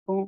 எல்லாருக்கும்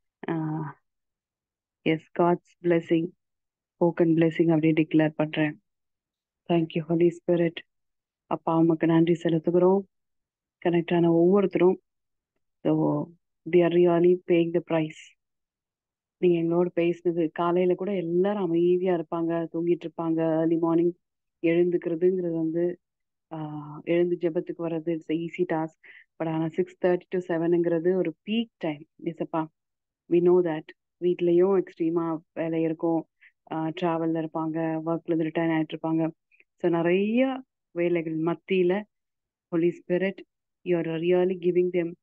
yes God's blessing spoken blessing அப்படியே declare பண்றேன் தேங்க்யூ ஹோலி ஸ்பிரிட் அப்பா உமக்கு நன்றி செலுத்துகிறோம் கனெக்ட் ஆன ஒவ்வொருத்தரும் so they are really paying the price நீங்க எங்களோட பேசினது காலையில கூட எல்லாரும் அமைதியா இருப்பாங்க தூங்கிட்டு இருப்பாங்க ஏர்லி மார்னிங் எழுந்துக்கிறதுங்கிறது வந்து ஆஹ் எழுந்து ஜெபத்துக்கு வர்றது இட்ஸ் ஈஸி டாஸ்க் பட் ஆனால் சிக்ஸ் தேர்ட்டி டு செவனுங்கிறது ஒரு பீக் டைம் இசப்பா வி நோ தட் வீட்லேயும் எக்ஸ்ட்ரீமா வேலை இருக்கும் ட்ராவல்ல இருப்பாங்க ஒர்க்ல இருந்து ரிட்டர்ன் ஆயிட்டு இருப்பாங்க ஸோ நிறைய வேலைகள் மத்தியில holy spirit you are really giving them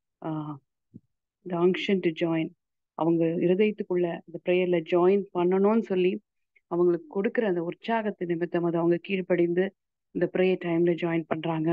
the unction to join அவங்க இருதயத்துக்குள்ள அந்த ப்ரேயர்ல ஜாயின் பண்ணணும்னு சொல்லி அவங்களுக்கு கொடுக்குற அந்த உற்சாகத்து நிமித்தம் அதை அவங்க கீழ்ப்படிந்து இந்த ப்ரேயர் டைம்ல ஜாயின் பண்றாங்க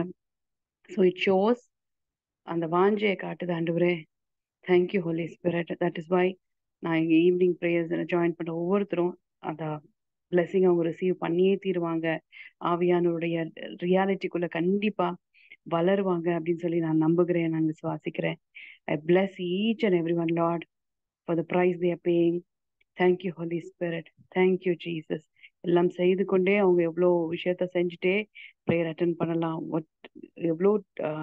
ஸோ இட் ஷோஸ் அந்த வாஞ்சையை காட்டுது ஆண்டவரே thank you holy spirit that is why நான் இங்கே ஈவினிங் ப்ரேயர்ஸ் ஜாயின் பண்ண ஒவ்வொருத்தரும் அந்த பிளெஸிங் அவங்க ரிசீவ் பண்ணியே தீருவாங்க ஆவியானவருடைய ரியாலிட்டிக்குள்ள கண்டிப்பா வளருவாங்க அப்படின்னு சொல்லி நான் நம்புகிறேன் நான் விசுவாசிக்கிறேன் I bless each and every one Lord for the price they're paying thank you holy spirit thank you Jesus எல்லாம் செய்து கொண்டே அவங்க எவ்வளோ விஷயத்த செஞ்சுட்டே ப்ரேயர் அட்டன் பண்ணலாம் எவ்வளோ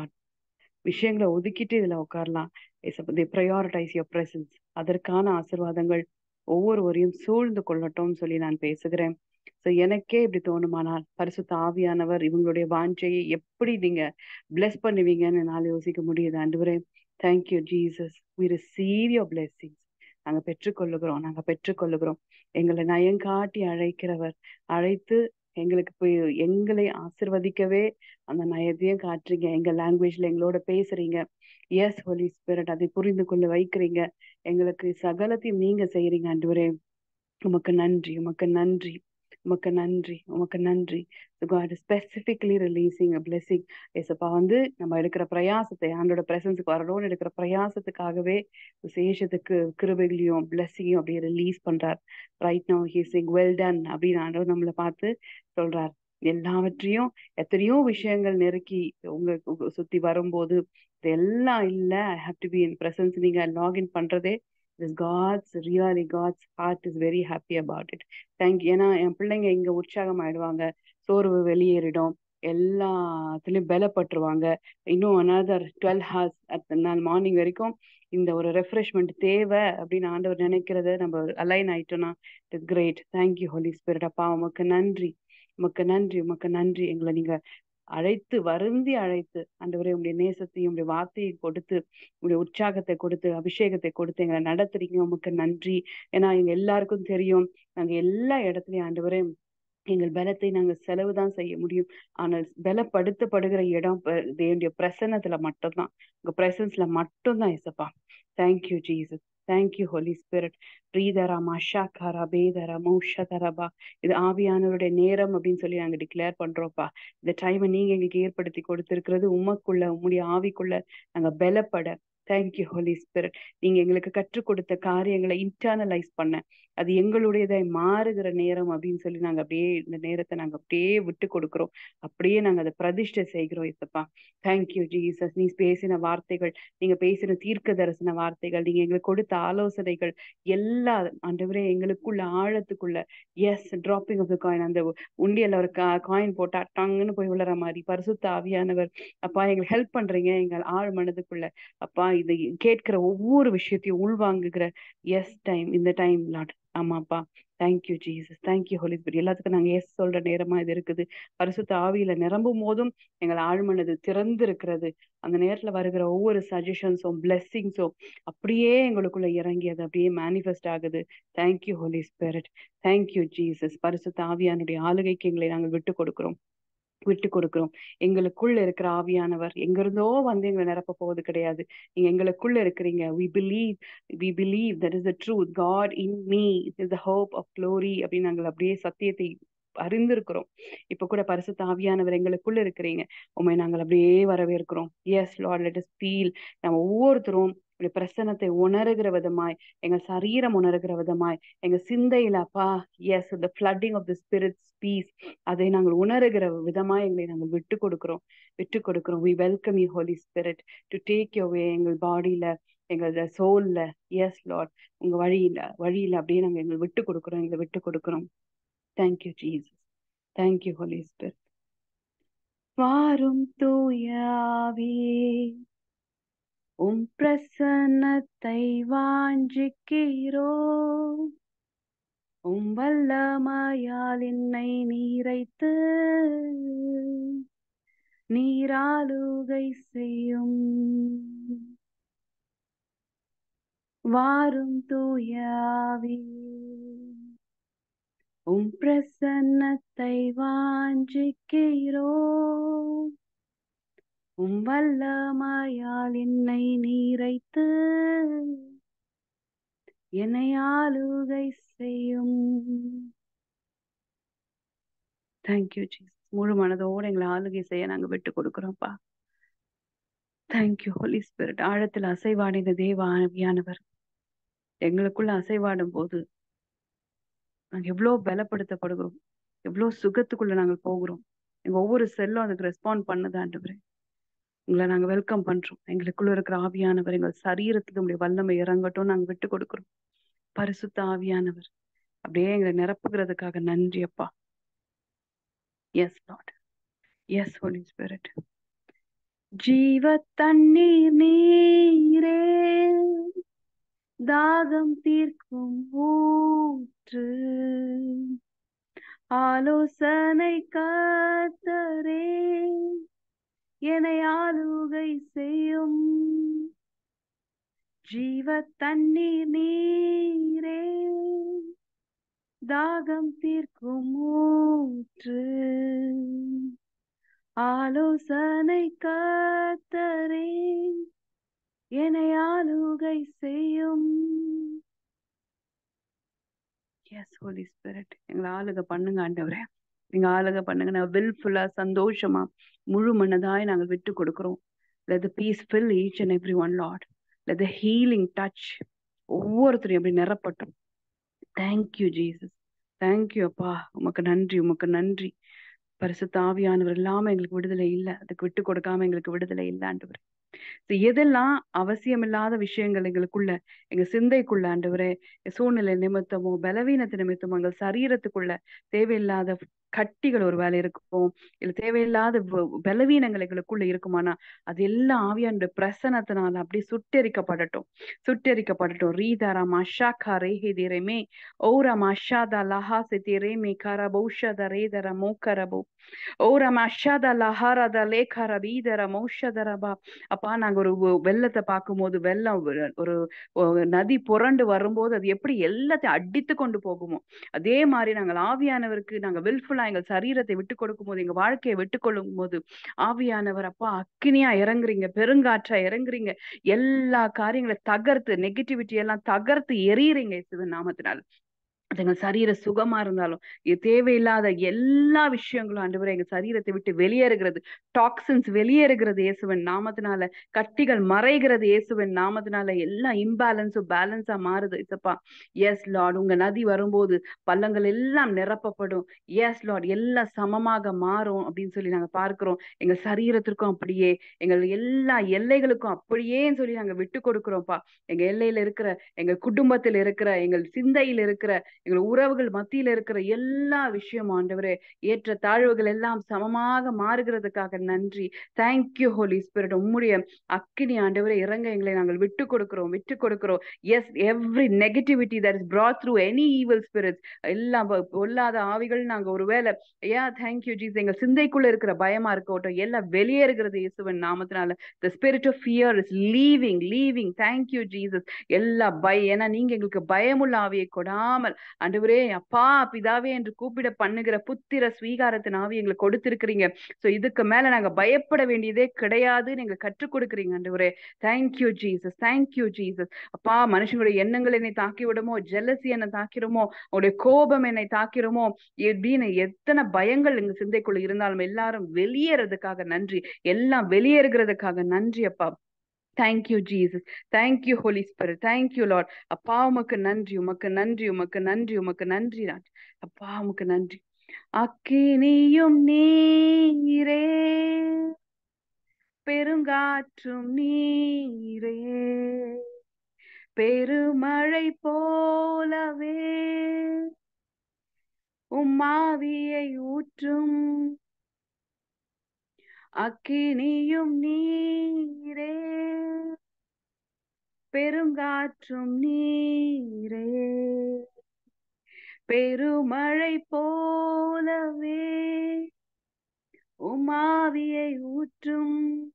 விஷயங்களை ஒதுக்கிட்டு இதுல உட்காரலாம் ப்ரையாரிட்டைஸ் யோர் பிரசன்ஸ் அதற்கான ஆசிர்வாதங்கள் ஒவ்வொருவரையும் சூழ்ந்து கொள்ளட்டும்னு சொல்லி நான் பேசுகிறேன் ஸோ எனக்கே இப்படி தோணுமானால் பரிசுத்த ஆவியானவர் இவங்களுடைய வாஞ்சையை எப்படி நீங்க பிளஸ் பண்ணுவீங்கன்னு என்னால் யோசிக்க முடியுது ஆண்டவரே thank you Jesus we receive your blessings நாங்க பெற்றுக்கொள்ளுகிறோம் நாங்க பெற்றுக்கொள்ளுகிறோம் எங்களை நயங்காட்டி அழைக்கிறவர் அழைத்து எங்களுக்கு போய் எங்களை ஆசிர்வதிக்கவே அந்த நயத்தையும் காட்டுறீங்க எங்க லாங்குவேஜ்ல எங்களோட பேசுறீங்க எஸ் ஹோலி ஸ்பிரிட் அதை புரிந்து கொண்டு வைக்கிறீங்க எங்களுக்கு சகலத்தையும் நீங்க செய்யறீங்க ஆண்டவரே உமக்கு நன்றி உமக்கு நன்றி உமக்கு நன்றி உமக்கு நன்றி God specifically releasing a blessing ஏசப்பா வந்து நம்ம எடுக்கிற பிரயாசத்தை ஆண்டோட பிரசன்ஸுக்கு வரணும்னு எடுக்கிற பிரயாசத்துக்காகவே விசேஷத்துக்கு கிருபைகளையும் பிளெஸிங்கையும் அப்படியே ரிலீஸ் பண்றார் right no he's saying well done அப்படின்னு ஆண்டவர் நம்மளை பார்த்து சொல்றார் எல்லாவற்றையும் எத்தனையோ விஷயங்கள் நெருக்கி உங்க சுத்தி வரும்போது இதெல்லாம் இல்ல I have to be in presence நீங்க லாகின் பண்றதே this God's really God's heart is very happy about it thank ஏன்னா என் பிள்ளைங்க இங்க உற்சாகம் ஆயிடுவாங்க சோர்வு வெளியேறிடும் எல்லாத்துலயும் பலப்பட்டுருவாங்க இன்னும் அனதர் டுவெல் ஹார்ஸ் அட் நாள் மார்னிங் வரைக்கும் இந்த ஒரு ரெஃப்ரெஷ்மெண்ட் தேவை அப்படின்னு ஆண்டவர் நினைக்கிறத நம்ம அலைன் ஆயிட்டோம்னா it great thank you holy spirit அப்பா உமக்கு நன்றி உமக்கு நன்றி உமக்கு நன்றி எங்களை நீங்க அழைத்து வருந்தி அழைத்து ஆண்டவரே உங்களுடைய நேசத்தையும் உங்களுடைய வார்த்தையை கொடுத்து உங்களுடைய உற்சாகத்தை கொடுத்து அபிஷேகத்தை கொடுத்து எங்களை நடத்துறீங்க உமக்கு நன்றி ஏன்னா எங்க எல்லாருக்கும் தெரியும் நாங்க எல்லா இடத்துலயும் ஆண்டவரே எங்கள் பலத்தை நாங்க செலவு தான் செய்ய முடியும் ஆனால் பலப்படுத்தப்படுகிற இடம் தேவனுடைய பிரசன்னத்துல மட்டும்தான் உங்க பிரசன்ஸ்ல மட்டும்தான் இசப்பா thank you Jesus thank you holy spirit ரீதரமா ஷாக்காரா பேதரா மௌஷதரபா இது ஆவியானவருடைய நேரம் அப்படின்னு சொல்லி நாங்க டிக்ளேர் பண்றோம்ப்பா இந்த டைமை நீங்க எங்களுக்கு ஏற்படுத்தி கொடுத்திருக்கிறது உமக்குள்ள உம்முடைய ஆவிக்குள்ள நாங்க பலப்பட தேங்க்யூ ஹோலி ஸ்பிரிட் நீங்க எங்களுக்கு கற்றுக் கொடுத்த காரியங்களை இன்டர்னலைஸ் பண்ண அது எங்களுடையதாய் மாறுகிற நேரம் அப்படின்னு சொல்லி நாங்க அப்படியே இந்த நேரத்தை நாங்க அப்படியே விட்டு கொடுக்கிறோம் அப்படியே நாங்க அதை பிரதிஷ்டை செய்கிறோம் இசப்பா தேங்க்யூ ஜீசஸ் நீ பேசின வார்த்தைகள் நீங்க பேசின தீர்க்க தரிசன வார்த்தைகள் நீங்க எங்களுக்கு கொடுத்த ஆலோசனைகள் எல்லா ஆண்டவரே எங்களுக்குள்ள ஆழத்துக்குள்ள yes dropping of the coin அந்த உண்டியல்ல ஒரு காயின் போட்டா டங்குன்னு போய் விழுற மாதிரி பரிசுத்த ஆவியானவர் அப்பா எங்களுக்கு ஹெல்ப் பண்றீங்க எங்கள் ஆழ் மனதுக்குள்ள அப்பா இதை கேட்கிற ஒவ்வொரு விஷயத்தையும் உள்வாங்குகிற எஸ் டைம் இந்த டைம் லாட் ஆமாப்பா thank you Jesus thank you holy spirit எல்லாத்துக்கும் நாங்க எஸ் சொல்ற நேரமா இது இருக்குது பரிசுத்த ஆவியில நிரம்பும் போதும் எங்கள் ஆழ்மனது திறந்து இருக்கிறது அந்த நேரத்துல வருகிற ஒவ்வொரு சஜஷன்ஸும் பிளெஸ்ஸிங்ஸும் அப்படியே எங்களுக்குள்ள இறங்கி அது அப்படியே மேனிஃபெஸ்ட் ஆகுது thank you holy spirit thank you Jesus பரிசுத்த ஆவியானுடைய ஆளுகைக்கு எங்களை நாங்கள் விட்டு கொடுக்கிறோம் விட்டு கொடுக்கிறோம் எங்களுக்குள்ள இருக்கிற ஆவியானவர் எங்கிருந்தோ வந்து எங்களை நிரப்ப போவது கிடையாது நீங்க எங்களுக்குள்ள இருக்கிறீங்க we believe we believe that is the truth God in me is the hope of glory அப்படின்னு நாங்கள் அப்படியே சத்தியத்தை அறிந்திருக்கிறோம் இப்ப கூட பரிசுத்த ஆவியானவர் எங்களுக்குள்ள இருக்கிறீங்க உண்மை நாங்கள் அப்படியே வரவேற்கிறோம் yes Lord let us feel நம்ம ஒவ்வொருத்தரும் உடைய பிரசனத்தை உணர்கிற விதமாய் எங்க சரீரம் உணர்கிற விதமாய் எங்க சிந்தையில அப்பா yes the flooding of the spirit peace அதை நாங்கள் உணர்கிற விதமாய் எங்களை நாங்கள் விட்டு கொடுக்கிறோம் விட்டு கொடுக்கிறோம் we welcome you holy spirit to take your way எங்கள் பாடியில எங்களோட சோல்ல எஸ் லார்ட் உங்க வழியில வழியில அப்படியே நாங்க எங்களை விட்டு கொடுக்குறோம் எங்களை விட்டு கொடுக்குறோம் thank you Jesus thank you holy spirit வாரும் தூயாவே உம் பிரசன்னத்தை வாஞ்சிக்கிறோ உம் வல்லமையால் என்னை நீரைத்து நீராளுகை செய்யும் வாரும் தூயாவே உம் பிரசன்னத்தை வாஞ்சிக்கிறோ உம் வல்லமையால் என்னை நீரைத்து என்னை ஆளுகை செய்யும் தேங்க்யூ ஜீசஸ் முழு மனதோடு எங்களை ஆளுகை செய்ய நாங்க விட்டு கொடுக்குறோம்ப்பா தேங்க்யூ ஹோலி ஸ்பிரிட் ஆழத்தில் அசைவாடின தேவ ஆவியானவர் எங்களுக்குள்ள அசைவாடும் போது நாங்க எவ்வளவு பலப்படுத்தப்படுகிறோம் எவ்வளவு சுகத்துக்குள்ள நாங்கள் போகிறோம் எங்க ஒவ்வொரு செல்லும் அதுக்கு ரெஸ்பாண்ட் பண்ணுது ஆண்டவரே உங்களை நாங்க வெல்கம் பண்றோம் எங்களுக்குள்ள இருக்கிற ஆவியானவர் எங்கள் சரீரத்துக்கு உங்களுடைய வல்லமை இறங்கட்டும் நாங்க விட்டு கொடுக்கிறோம் பரிசுத்த ஆவியானவர் அப்படியே எங்களை நிரப்புகிறதுக்காக நன்றி அப்பா yes Lord yes holy spirit ஜீவ தண்ணீர் நீரே தாகம் தீர்க்கும் ஊற்று ஆலோசனை காத்தரே என்னை ஆளுகை செய்யும் ஜீவ தண்ணீர் நீரே தாகம் தீர்க்கும் ஊற்று ஆலோசனை காத்தரே என்னை ஆளுகை செய்யும் எஸ் ஹோலி ஸ்பிரிட் எங்களை ஆளுகை பண்ணுங்க ஆண்டவரே நீங்க ஆளுகை பண்ணுங்க நான் வில்ஃபுல்லா சந்தோஷமா முழு மனதாய் நாங்கள் விட்டு கொடுக்கிறோம் let the peace fill each and every one lord let the healing touch ஒவ்வொருத்தரையும் அப்படி நிரப்பட்டும் தேங்க்யூ ஜீசஸ் தேங்க்யூ அப்பா உமக்கு நன்றி உமக்கு நன்றி பரிசுத்த ஆவியானவர் இல்லாம எங்களுக்கு விடுதலை இல்லை அதுக்கு விட்டு கொடுக்காம எங்களுக்கு விடுதலை இல்லை ஆண்டவர் எதெல்லாம் அவசியமில்லாத விஷயங்கள் எங்களுக்குள்ள எங்க சிந்தைக்குள்ள ஆண்டவரே சூழ்நிலை நிமித்தமோ பலவீனத்து நிமித்தமோ எங்கள் சரீரத்துக்குள்ள தேவையில்லாத கட்டிகள் ஒரு வேலை இருக்கும் இல்ல தேவையில்லாத பலவீனங்கள் எங்களுக்குள்ள இருக்குமானா அது எல்லாம் ஆவியானுடைய பிரசனத்தினால அப்படி சுட்டெரிக்கப்படட்டும் சுட்டெரிக்கப்படட்டும் ரீதாரா மஷாக்கா ரேஹிதிரமே ஓரா மஷாதா லஹா சித்திரேமே கரபௌஷத ரேதர மோக்கரபோ ஓரா மஷாத லஹாரத லேಖರ ரீதர மௌஷதரபா அப்பா நாங்க ஒரு வெள்ளத்தை பார்க்கும்போது வெள்ளம் ஒரு நதி புரண்டு வரும்போது அது எப்படி எல்லாத்தையும் அடித்து கொண்டு போகுமோ அதே மாதிரி நாங்கள் ஆவியானவருக்கு நாங்க வில்ஃபுல்லா எங்கள் சரீரத்தை விட்டு கொடுக்கும் போது எங்க வாழ்க்கையை விட்டு கொள்ளும் போது ஆவியானவர் அப்பா அக்கினியா இறங்குறீங்க பெருங்காற்றா இறங்குறீங்க எல்லா காரியங்களை தகர்த்து நெகட்டிவிட்டி எல்லாம் தகர்த்து எரியறீங்க சிவன் நாமத்தினால் எங்க சரீர சுகமா இருந்தாலும் தேவையில்லாத எல்லா விஷயங்களும் ஆண்டவரை எங்க சரீரத்தை விட்டு வெளியேறுகிறது டாக்ஸின்ஸ் வெளியேறுகிறது இயேசுவன் நாமத்தினால கட்டிகள் மறைகிறது இயேசுவன் நாமத்தினால எல்லா இம்பேலன்ஸும் பேலன்ஸா மாறுது இசப்பா எஸ் லார்ட் உங்க நதி வரும்போது பள்ளங்கள் எல்லாம் நிரப்பப்படும் எஸ் லார்ட் எல்லாம் சமமாக மாறும் அப்படின்னு சொல்லி நாங்க பார்க்கிறோம் எங்க சரீரத்திற்கும் அப்படியே எங்கள் எல்லா எல்லைகளுக்கும் அப்படியேன்னு சொல்லி நாங்க விட்டு கொடுக்கிறோம்ப்பா எங்க எல்லையில இருக்கிற எங்க குடும்பத்தில் இருக்கிற எங்கள் சிந்தையில் இருக்கிற எங்கள் உறவுகள் மத்தியில இருக்கிற எல்லா விஷயம் ஆண்டவரே ஏற்ற தாழ்வுகள் எல்லாம் சமமாக மாறுகிறதுக்காக நன்றி தேங்க்யூ ஹோலி ஸ்பிரிட் உம்முடைய அக்கினி ஆண்டவரே இறங்க எங்களை நாங்கள் விட்டு கொடுக்கிறோம் விட்டு கொடுக்கிறோம் yes every negativity that is brought through any evil spirits எல்லாம் பொல்லாத ஆவிகள் நாங்க ஒருவேளை ஏ தேங்க்யூ ஜீஸ் எங்க சிந்தைக்குள்ள இருக்கிற பயமா இருக்கட்டும் எல்லாம் வெளியேறுகிறது இயேசுவன் நாமத்தினால the spirit of fear is leaving leaving thank you Jesus எல்லா பய ஏன்னா நீங்க எங்களுக்கு பயமுள்ள ஆவியை கொடாமல் ஆண்டவரே அப்பா பிதாவே என்று கூப்பிட பண்ணுகிற புத்திர ஸ்வீகாரத்தின் ஆவி எங்களுக்கு கொடுத்திருக்கிறீங்க சோ இதுக்கு மேல நாங்க பயப்பட வேண்டியதே கிடையாது நீங்க கற்றுக் கொடுக்குறீங்க ஆண்டவரே தேங்க்யூ ஜீசஸ் தேங்க்யூ ஜீசஸ் அப்பா மனுஷங்களுடைய எண்ணங்கள் என்னை தாக்கி விடுமோ ஜெல்லசி என்னை தாக்கிடுமோ உங்களுடைய கோபம் என்னை தாக்கிடுமோ எப்படின்னு எத்தனை பயங்கள் எங்க சிந்தைக்குள்ள இருந்தாலும் எல்லாரும் வெளியேறதுக்காக நன்றி எல்லாம் வெளியேறுகிறதுக்காக நன்றி அப்பா thank you Jesus thank you holy spirit thank you lord அப்பா உமக்கு நன்றி உமக்கு நன்றி உமக்கு நன்றி உமக்கு நன்றி அப்பா உமக்கு நன்றி அக்கினியும் நீரே பெருங்காற்றும் நீரே பெருமழை போலவே உம்மாவியை ஊற்றும் அக்கினியும் நீரே பெருங்காற்றும் நீரே பெருமழை போலவே உமாவியை ஊற்றும்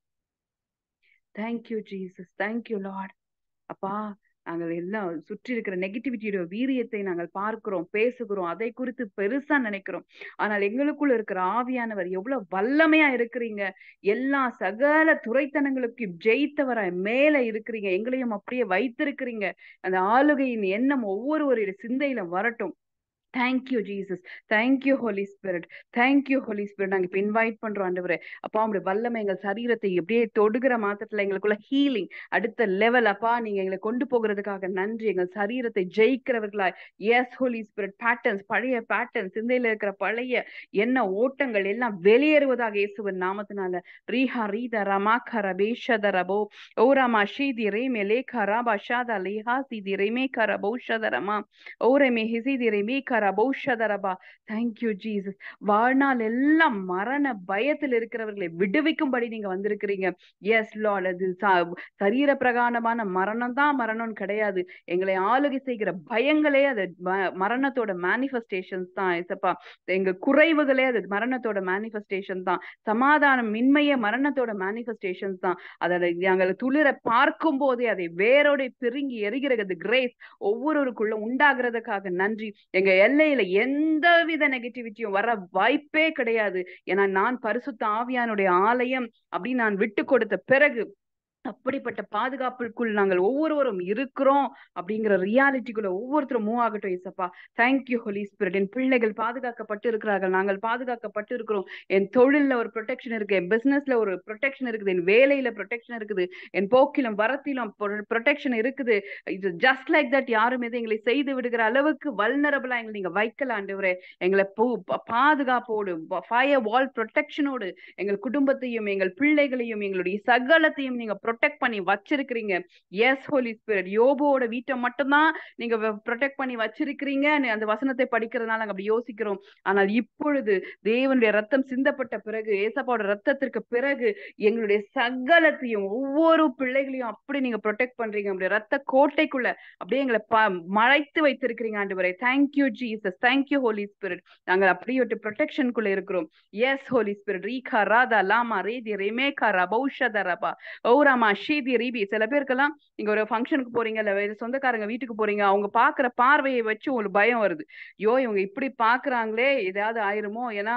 தேங்க்யூ ஜீசஸ் தேங்க்யூ லார்ட் அப்பா நாங்கள் எல்லாம் சுற்றி இருக்கிற நெகட்டிவிட்டியோட வீரியத்தை நாங்கள் பார்க்கிறோம் பேசுகிறோம் அதை குறித்து பெருசா நினைக்கிறோம் ஆனால் எங்களுக்குள்ள இருக்கிற ஆவியானவர் எவ்வளவு வல்லமையா இருக்கிறீங்க எல்லா சகல துறைத்தனங்களுக்கு ஜெயித்தவராய் மேல இருக்கிறீங்க எங்களையும் அப்படியே வைத்திருக்கிறீங்க அந்த ஆளுகையின் எண்ணம் ஒவ்வொருவருடைய சிந்தையில வரட்டும் thank you Jesus thank you holy spirit thank you holy spirit நாங்க இப்ப இன்வைட் பண்றோம் ஆண்டவரே அப்பா உங்களுடைய வல்லமை எங்கள் சரீரத்தை எப்படியே தொடுகிற மாத்திரத்துல எங்களுக்குள்ள ஹீலிங் அடுத்த லெவல் அப்பா நீங்க எங்களை கொண்டு போகிறதுக்காக நன்றி எங்கள் சரீரத்தை ஜெயிக்கிறவர்களாய் எஸ் ஹோலி ஸ்பிரிட் பேட்டர்ன்ஸ் பழைய பேட்டர்ன்ஸ் சிந்தையில இருக்கிற பழைய என்ன ஓட்டங்கள் எல்லாம் வெளியேறுவதாக இயேசுவின் நாமத்தினால ரீஹா ரீத ரமாக்க ரபேஷத ரபோ ஓராமா ஷீதி ரேமே லேகா ராபா ஷாதா லேஹா சிதி ரேமே கரபோ ஷதரமா ஓரமே ஹிசிதி ரேமே கரபௌஷதரபா தேங்க்யூ ஜீசஸ் வாழ்நாள் எல்லாம் மரண பயத்தில் இருக்கிறவர்களை விடுவிக்கும்படி நீங்க வந்திருக்கிறீங்க எஸ் லார்ட் அது சரீர பிரகாரமான மரணம் தான் மரணம் கிடையாது எங்களை ஆளுகை செய்கிற பயங்களே அது மரணத்தோட மேனிஃபெஸ்டேஷன்ஸ் தான் ஏசப்பா எங்க குறைவுகளே அது மரணத்தோட மேனிஃபெஸ்டேஷன் தான் சமாதானம் மின்மைய மரணத்தோட மேனிஃபெஸ்டேஷன்ஸ் தான் அதை நாங்கள் துளிர பார்க்கும் போதே அதை வேரோட பெருங்கி எரிகிறது கிரேஸ் ஒவ்வொருவருக்குள்ள உண்டாகிறதுக்காக நன்றி எங்க எல்லையில எந்த வித நெகட்டிவிட்டியும் வர வாய்ப்பே கிடையாது ஏன்னா நான் பரிசுத்த ஆவியானுடைய ஆலயம் அப்படின்னு நான் விட்டு கொடுத்த பிறகு அப்படிப்பட்ட பாதுகாப்புக்குள் நாங்கள் ஒவ்வொருவரும் இருக்கிறோம் அப்படிங்கிற ரியாலிட்டிக்குள்ள ஒவ்வொருத்தரும் மூவ் ஆகட்டும் இசப்பா தேங்க்யூ ஹோலி ஸ்பிரிட் என் பிள்ளைகள் பாதுகாக்கப்பட்டு இருக்கிறார்கள் நாங்கள் பாதுகாக்கப்பட்டு இருக்கிறோம் என் தொழில்ல ஒரு ப்ரொடெக்ஷன் இருக்கு என் பிசினஸ்ல ஒரு ப்ரொடெக்ஷன் இருக்குது என் வேலையில ப்ரொடெக்ஷன் இருக்குது என் போக்கிலும் வரத்திலும் ப்ரொடெக்ஷன் இருக்குது இது ஜஸ்ட் லைக் தட் யாரும் எதை எங்களை செய்து விடுகிற அளவுக்கு வல்னரபிளா எங்களை நீங்க வைக்கல ஆண்டவரே எங்களை பாதுகாப்போடு ஃபயர் வால் ப்ரொடெக்ஷனோடு எங்கள் குடும்பத்தையும் எங்கள் பிள்ளைகளையும் எங்களுடைய சகலத்தையும் நீங்க ப்ரொடெக்ட் பண்ணி வச்சிருக்கிறீங்க எஸ் ஹோலி ஸ்பிரிட் யோபோட வீட்டை மட்டும்தான் நீங்க ப்ரொடெக்ட் பண்ணி வச்சிருக்கிறீங்க அந்த வசனத்தை படிக்கிறதுனால நாங்க அப்படி யோசிக்கிறோம் ஆனால் இப்பொழுது தேவனுடைய ரத்தம் சிந்தப்பட்ட பிறகு ஏசப்பாவோட ரத்தத்திற்கு பிறகு எங்களுடைய சகலத்தையும் ஒவ்வொரு பிள்ளைகளையும் அப்படி நீங்க ப்ரொடெக்ட் பண்றீங்க நம்முடைய ரத்த கோட்டைக்குள்ள அப்படியே எங்களை மறைத்து வைத்திருக்கிறீங்க ஆண்டு வரை thank you Jesus thank you holy spirit நாங்கள் அப்படியே ஒரு ப்ரொடெக்ஷனுக்குள்ள இருக்கிறோம் எஸ் ஹோலி ஸ்பிரிட் ரீகா ராதா லாமா ரேதி ரெமேகா ரபௌஷத ரபா ஓராமா ஷீதி ரீபி சில பேருக்கெல்லாம் நீங்க ஒரு ஃபங்க்ஷனுக்கு போறீங்க இல்ல சொந்தக்காரங்க வீட்டுக்கு போறீங்க அவங்க பாக்குற பார்வையை வச்சு உங்களுக்கு பயம் வருது யோ இவங்க இப்படி பாக்குறாங்களே ஏதாவது ஆயிருமோ ஏன்னா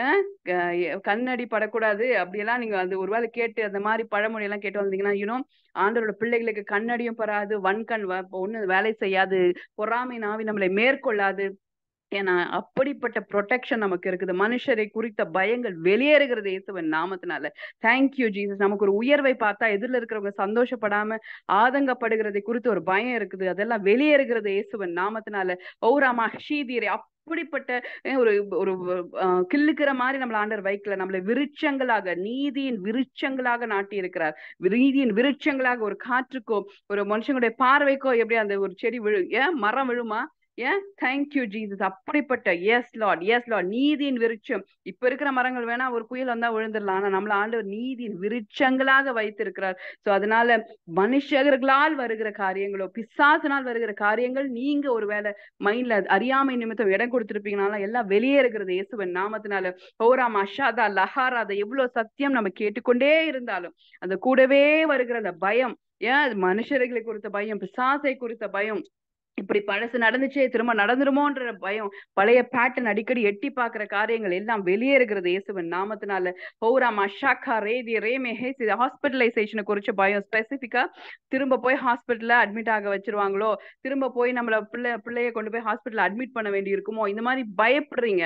கண்ணடி படக்கூடாது அப்படியெல்லாம் நீங்க அந்த ஒருவேளை கேட்டு அந்த மாதிரி பழமொழி எல்லாம் கேட்டு வந்தீங்கன்னா யூனோ ஆண்டோட பிள்ளைகளுக்கு கண்ணடியும் பராது வன்கண் ஒண்ணு வேலை செய்யாது பொறாமை நாவி நம்மளை மேற்கொள்ளாது ஏன்னா அப்படிப்பட்ட ப்ரொடெக்ஷன் நமக்கு இருக்குது மனுஷரை குறித்த பயங்கள் வெளியேறுகிறது இயேசுவன் நாமத்தினால தேங்க்யூ ஜீசஸ் நமக்கு ஒரு உயர்வை பார்த்தா எதிரில் இருக்கிறவங்க சந்தோஷப்படாம ஆதங்கப்படுகிறதை குறித்து ஒரு பயம் இருக்குது அதெல்லாம் வெளியேறுகிறது இயேசுவன் நாமத்தினால ஓராமா ஷீதீரை அப்படிப்பட்ட ஒரு ஒரு கிள்ளுக்கிற மாதிரி நம்மள ஆண்டர் வைக்கல நம்மளை விருட்சங்களாக நீதியின் விருட்சங்களாக நாட்டி இருக்கிறார் நீதியின் விருட்சங்களாக ஒரு காற்றுக்கோ ஒரு மனுஷங்களுடைய பார்வைக்கோ எப்படி அந்த ஒரு செடி விழு ஏன் மரம் விழுமா ஏன் தேங்க்யூ ஜீசஸ் அப்படிப்பட்ட எஸ் லார்ட் எஸ் லார்ட் நீதியின் விருட்சம் இப்ப இருக்கிற மரங்கள் வேணா ஒரு புயல் வந்தா விழுந்துடலாம் ஆனா நம்மள ஆண்டவர் நீதியின் விருட்சங்களாக வைத்திருக்கிறார் சோ அதனால மனுஷர்களால் வருகிற காரியங்களோ பிசாசினால் வருகிற காரியங்கள் நீங்க ஒருவேளை மைண்ட்ல அறியாமை நிமித்தம் இடம் கொடுத்திருப்பீங்கனால எல்லாம் வெளியே இருக்கிறது இயேசுவன் நாமத்தினால ஓராம் அஷாதா லஹாரா அதை எவ்வளவு சத்தியம் நம்ம கேட்டுக்கொண்டே இருந்தாலும் அந்த கூடவே வருகிற அந்த பயம் ஏன் மனுஷர்களை குறித்த பயம் பிசாசை குறித்த பயம் இப்படி பழசு நடந்துச்சே திரும்ப நடந்துருமோன்ற பயம் பழைய பேட்டர்ன் அடிக்கடி எட்டி பாக்குற காரியங்கள் எல்லாம் வெளியேறுகிறது இயேசுவன் நாமத்தினால ஹௌரா மஷாக்கா ரேதி ரேமே ஹேஸ் இது ஹாஸ்பிட்டலைசேஷனை குறிச்ச பயம் ஸ்பெசிபிக்கா திரும்ப போய் ஹாஸ்பிட்டல்ல அட்மிட் ஆக வச்சிருவாங்களோ திரும்ப போய் நம்மள பிள்ளை பிள்ளைய கொண்டு போய் ஹாஸ்பிட்டல் அட்மிட் பண்ண வேண்டி இருக்குமோ இந்த மாதிரி பயப்படுறீங்க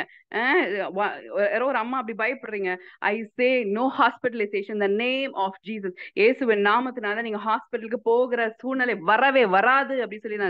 யாரோ ஒரு அம்மா அப்படி பயப்படுறீங்க I say no hospitalisation the name of Jesus இயேசுவின் நாமத்தினால நீங்க ஹாஸ்பிட்டலுக்கு போகிற சூழ்நிலை வரவே வராது அப்படின்னு சொல்லி நான் ஸ்டாப் பண்றேன்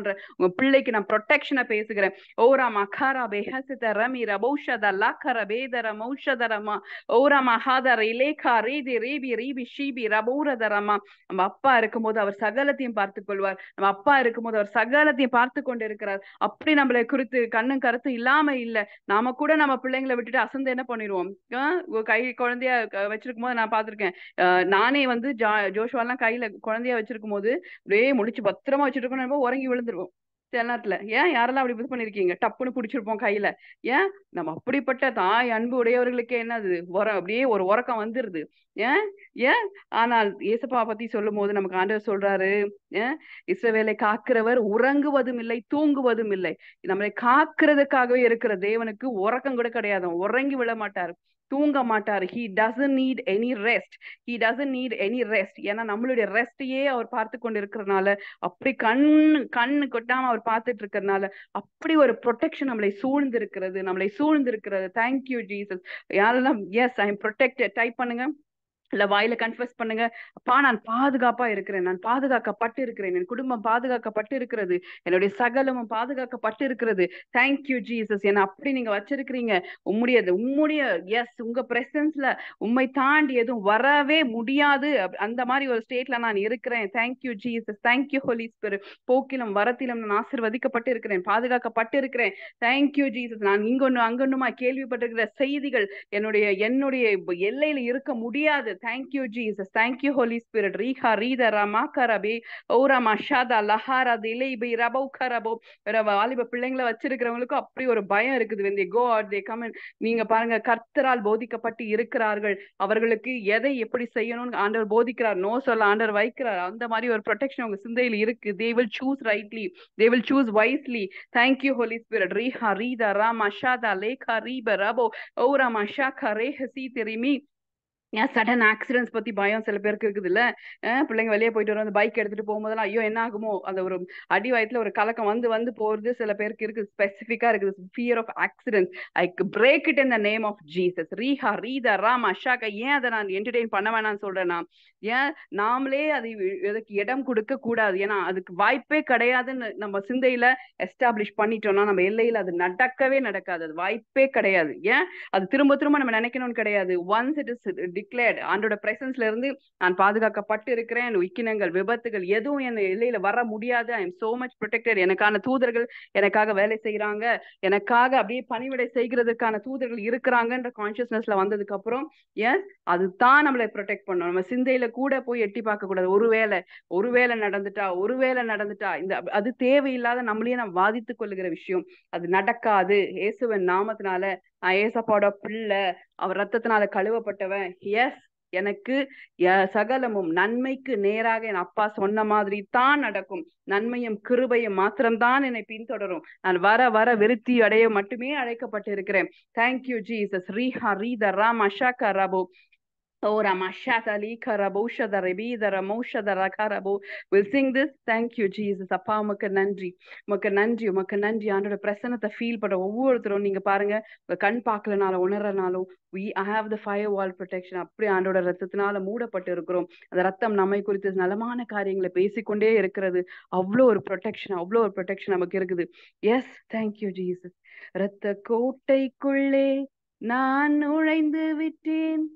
பண்றேன் உங்க பிள்ளைக்கு நான் ப்ரொடெக்ஷனை பேசுகிறேன் ஓரா மகாரா பெஹசித ரமி ரபௌஷத லாக்கர பேதர மௌஷதரமா ஓரா மகாதர இலேகா ரீதி ரீபி ரீபி ஷீபி ரபௌரதரமா நம்ம அப்பா இருக்கும்போது அவர் சகலத்தையும் பார்த்துக் கொள்வார் நம்ம அப்பா இருக்கும்போது அவர் சகலத்தையும் பார்த்து கொண்டு இருக்கிறார் அப்படி நம்மளை குறித்து கண்ணும் கருத்து இல்லாம இல்ல நாம கூட நம்ம பிள்ளைங்களை விட்டுட்டு அசந்து என்ன பண்ணிடுவோம் ஆஹ் ஒரு கை குழந்தைய க- வச்சிருக்கும் போது நான் பார்த்திருக்கேன் ஆஹ் நானே வந்து ஜா ஜோஷுவாலாம் கையில குழந்தைய வச்சிருக்கும் போது அப்படியே முடிச்சு பத்திரமா வச்சிட்டு இருக்கோம் உறங்கி விழுந்துருவோம் சில நேரத்துல ஏன் யாரெல்லாம் அப்படி இது பண்ணிருக்கீங்க டப்புன்னு பிடிச்சிருப்போம் கையில ஏன் நம்ம அப்படிப்பட்ட தாய் அன்பு உடையவர்களுக்கே என்னது உர அப்படியே ஒரு உறக்கம் வந்துருது ஏன் ஏன் ஆனால் இயேசப்பா பத்தி சொல்லும் போது நமக்கு ஆண்டவர் சொல்றாரு ஏன் இஸ்ரவேலை காக்கிறவர் உறங்குவதும் இல்லை தூங்குவதும் இல்லை நம்மளை காக்கிறதுக்காகவே இருக்கிற தேவனுக்கு உறக்கம் கூட கிடையாது அவன் உறங்கி விட மாட்டார் தூங்க மாட்டார் he doesn't need any rest he doesn't need any rest ஏன்னா நம்மளுடைய ரெஸ்டையே அவர் பார்த்து கொண்டு இருக்கிறதுனால அப்படி கண்ணு கண்ணு கொட்டாம அவர் பார்த்துட்டு இருக்கிறதுனால அப்படி ஒரு ப்ரொடெக்ஷன் நம்மளை சூழ்ந்து இருக்கிறது நம்மளை சூழ்ந்து இருக்கிறது தேங்க்யூ ஜீசஸ் யாரெல்லாம் yes I am protected type பண்ணுங்க இல்ல வாயில கன்ஃபஸ் பண்ணுங்க அப்பா நான் பாதுகாப்பா இருக்கிறேன் நான் பாதுகாக்கப்பட்டு இருக்கிறேன் என் குடும்பம் பாதுகாக்கப்பட்டு இருக்கிறது என்னுடைய சகலமும் பாதுகாக்கப்பட்டு இருக்கிறது தேங்க்யூ ஜீசஸ் என்ன அப்படி நீங்க வச்சிருக்கிறீங்க உம்முடைய உம்முடைய எஸ் உங்க பிரசன்ஸ்ல உம்மை தாண்டி எதுவும் வரவே முடியாது அப்- அந்த மாதிரி ஒரு ஸ்டேட்ல நான் இருக்கிறேன் thank you Jesus thank you holy spirit போக்கிலும் வரத்திலும் நான் ஆசிர்வதிக்கப்பட்டு இருக்கிறேன் பாதுகாக்கப்பட்டு இருக்கிறேன் தேங்க்யூ ஜீசஸ் நான் இங்கொன்னு அங்கொன்னுமா கேள்விப்பட்டிருக்கிற செய்திகள் என்னுடைய என்னுடைய இப்ப எல்லையில இருக்க முடியாது thank you Jesus thank you holy spirit ரீஹா ரீத ரமா கரபே ஓரா மஷாதா லஹாரா திலை பை ரபௌ கரபோ வேற வாலிப பிள்ளைங்களை வச்சிருக்கிறவங்களுக்கும் அப்படி ஒரு பயம் இருக்குது when they go out they come in நீங்க பாருங்க கர்த்தரால் போதிக்கப்பட்டு இருக்கிறார்கள் அவர்களுக்கு எதை எப்படி செய்யணும்னு ஆண்டவர் போதிக்கிறார் நோ சொல்ல ஆண்டவர் வைக்கிறார் அந்த மாதிரி ஒரு ப்ரொடெக்ஷன் உங்க சிந்தையில் இருக்கு they will choose rightly they will choose wisely thank you holy spirit ரீஹா ரீதா ராமா ஷாதா லேகா ரீப ரபோ ஓரா மஷாக்கா ரேஹ சீ தெரிமி ஏன் சடன் ஆக்சிடென்ட்ஸ் பத்தி பயம் சில பேருக்கு இருக்குது இல்ல பிள்ளைங்க வெளியே போயிட்டு வரும் அந்த பைக் எடுத்துட்டு போகும்போதெல்லாம் ஐயோ என்ன ஆகுமோ அந்த ஒரு அடி வயத்துல ஒரு கலக்கம் வந்து வந்து போறது சில பேருக்கு இருக்கு ஸ்பெசிஃபிக்கா இருக்குது fear of accident I break it in the name of Jesus ரீஹா ரீதா ராம் அஷாக்கா ஏன் அதை நான் என்டர்டெயின் பண்ண வேணாம்னு சொல்றேன்னா ஏன் நாமளே அது அதுக்கு இடம் கொடுக்க கூடாது ஏன்னா அதுக்கு வாய்ப்பே கிடையாதுன்னு நம்ம சிந்தையில எஸ்டாப்ளிஷ் பண்ணிட்டோம்னா நம்ம எல்லையில அது நடக்கவே நடக்காது அது வாய்ப்பே கிடையாது ஏன் அது திரும்ப திரும்ப நம்ம நினைக்கணும்னு கிடையாது ஒன்ஸ் இட் இஸ் டிக்ளேர்ட் ஆண்டோட பிரசன்ஸ்ல இருந்து நான் பாதுகாக்கப்பட்டு இருக்கிறேன் விக்கினங்கள் விபத்துகள் எதுவும் என் எல்லையில வர முடியாது I am so much protected எனக்கான தூதர்கள் எனக்காக வேலை செய்யறாங்க எனக்காக அப்படியே பணிவிடை செய்கிறதுக்கான தூதர்கள் இருக்கிறாங்கன்ற கான்சியஸ்னஸ்ல வந்ததுக்கு அப்புறம் எஸ் அதுதான் நம்மளை ப்ரொடெக்ட் பண்ணும் நம்ம சிந்தையில கூட போய் எட்டி பார்க்க கூடாது ஒருவேளை ஒருவேளை நடந்துட்டா ஒருவேளை நடந்துட்டா இந்த அது தேவையில்லாத நம்மளையே நம்ம வாதித்துக் கொள்ளுகிற விஷயம் அது நடக்காது இயேசுவின் நாமத்தினால நான் ஏசப்பாவோட பிள்ளை அவர் ரத்தத்தினால கழுவப்பட்டவன் எஸ் எனக்கு ய- சகலமும் நன்மைக்கு நேராக என் அப்பா சொன்ன மாதிரி தான் நடக்கும் நன்மையும் கிருபையும் மாத்திரம்தான் என்னை பின்தொடரும் நான் வர வர விருத்தி அடைய மட்டுமே அழைக்கப்பட்டு இருக்கிறேன் தேங்க்யூ ஜீசஸ் ரீஹா ரீத ராம் அஷாக்கா ரபோ Oh, Ramashata Likara Boshada Rebida Ramoshada Rakarabo. We'll sing this. Thank you, Jesus. அப்பா உமக்கு நன்றி உமக்கு நன்றி உமக்கு நன்றி ஆண்டோட பிரசனத்தை ஃபீல் பண்ற ஒவ்வொருத்தரும் நீங்க பாருங்க உங்க கண் பார்க்கலனாலும் உணர்றனாலும் we have the fire wall protection அப்படி ஆண்டோட ரத்தத்தினால மூடப்பட்டு இருக்கிறோம் அந்த ரத்தம் நம்மை குறித்து நலமான காரியங்களை பேசிக்கொண்டே இருக்கிறது அவ்வளோ ஒரு ப்ரொடெக்ஷன் அவ்வளோ ஒரு ப்ரொடெக்ஷன் நமக்கு இருக்குது எஸ் தேங்க்யூ ஜீசஸ் இரத்த கோட்டைக்குள்ளே நான் நுழைந்து விட்டேன்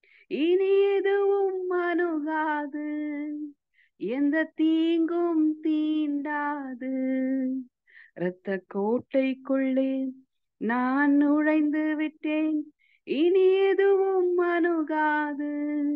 இனி எதுவும் அணுகாது எந்த தீங்கும் தீண்டாது இரத்த கோட்டைக்குள்ளே நான் நுழைந்து விட்டேன் இனி எதுவும் அணுகாது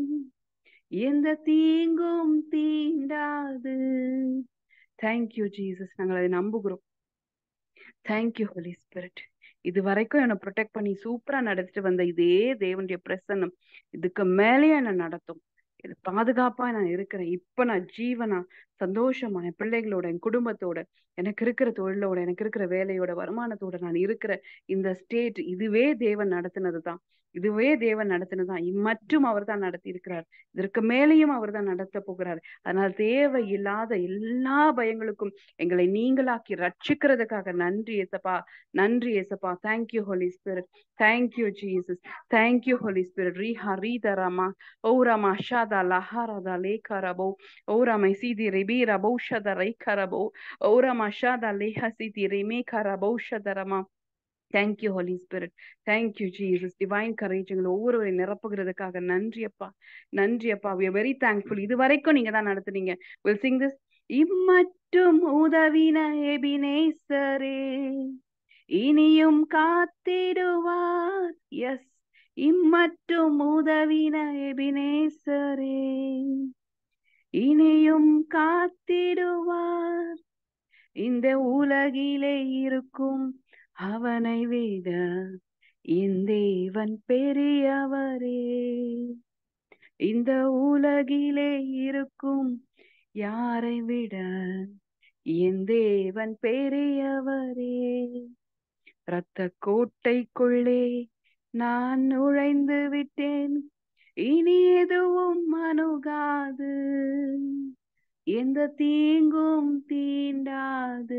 எந்த தீங்கும் தீண்டாது தேங்க்யூ ஜீசஸ் நாங்கள் அதை நம்புகிறோம் தேங்க்யூ ஹோலி ஸ்பிரிட் இது வரைக்கும் என்னை ப்ரொடெக்ட் பண்ணி சூப்பரா நடத்திட்டு வந்த இதே தேவனுடைய பிரசன்னம் இதுக்கு மேலேயே என்ன நடத்தும் இது பாதுகாப்பா நான் இருக்கிறேன் இப்ப நான் ஜீவனா சந்தோஷமா என் பிள்ளைகளோட என் குடும்பத்தோட எனக்கு இருக்கிற தொழிலோட எனக்கு இருக்கிற வேலையோட வருமானத்தோட நான் இருக்கிற இந்த ஸ்டேட் இதுவே தேவன் நடத்தினதுதான் இதுவே தேவன் நடத்தினதுதான் இம்மற்றும் அவர் தான் நடத்தி இருக்கிறார் இதற்கு மேலேயும் அவர் தான் நடத்த போகிறார் அதனால் தேவையில்லாத எல்லா பயங்களுக்கும் எங்களை நீங்களாக்கி ரட்சிக்கிறதுக்காக நன்றி ஏசப்பா நன்றி ஏசப்பா thank you holy spirit thank you Jesus thank you holy spirit ரீஹா ரீதராமா ஓ ராமா ஷாதா லஹாரதா லேகாரபோ ஓ ராமை சீதி ரிபி ரபௌஷத ரை கரபோ ஓர மஷாத லேஹசி திரிமே கரபௌஷதரமா thank you holy spirit thank you Jesus divine courage எங்களை ஒவ்வொருவரையும் நிரப்புகிறதுக்காக நன்றி அப்பா நன்றி அப்பா வி வெரி தேங்க்ஃபுல் இது வரைக்கும் நீங்க தான் நடத்துனீங்க வில் சிங் திஸ் இம்மட்டும் உதவின எபினேசரே இனியும் காத்திடுவார் எஸ் இம்மட்டும் உதவின எபினேசரே இனியும் காத்திடுவார் இந்த உலகிலே இருக்கும் அவனை விட என் தேவன் பெரியவரே இந்த உலகிலே இருக்கும் யாரை விட என் தேவன் பெரியவரே இரத்த கோட்டைக்குள்ளே நான் நுழைந்து விட்டேன் இனி எதுவும் அணுகாது எந்த தீங்கும் தீண்டாது